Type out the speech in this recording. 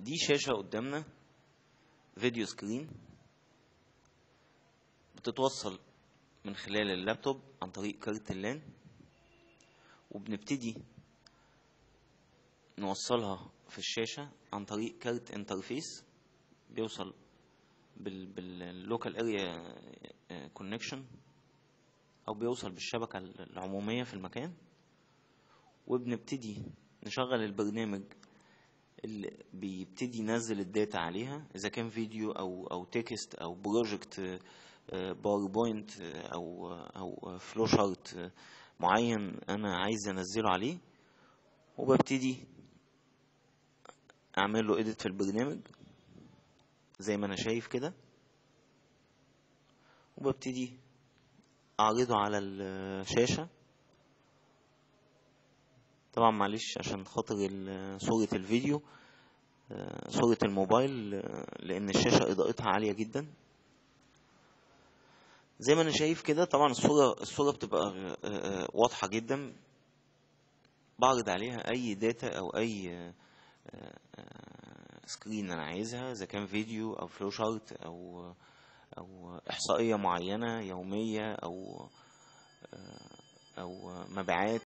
دي شاشة قدامنا فيديو سكرين بتتوصل من خلال اللابتوب عن طريق كارت اللان وبنبتدي نوصلها في الشاشة عن طريق كارت انترفيس بيوصل بال باللوكال اريا كونكشن او بيوصل بالشبكة العمومية في المكان وبنبتدي نشغل البرنامج اللي بيبتدي ينزل الداتا عليها اذا كان فيديو او او تكست او بروجكت باوربوينت او او فلو شارت معين انا عايز انزله عليه وببتدي اعمل له اديت في البرنامج زي ما انا شايف كده وببتدي اعرضه على الشاشة طبعا معلش عشان خاطر صورة الفيديو صورة الموبايل لان الشاشة اضاءتها عالية جدا زي ما انا شايف كده طبعا الصورة الصورة بتبقى واضحة جدا بعرض عليها اي داتا او اي سكرين انا عايزها اذا كان فيديو او فلو شارت او او احصائيه معينه يوميه او او مبيعات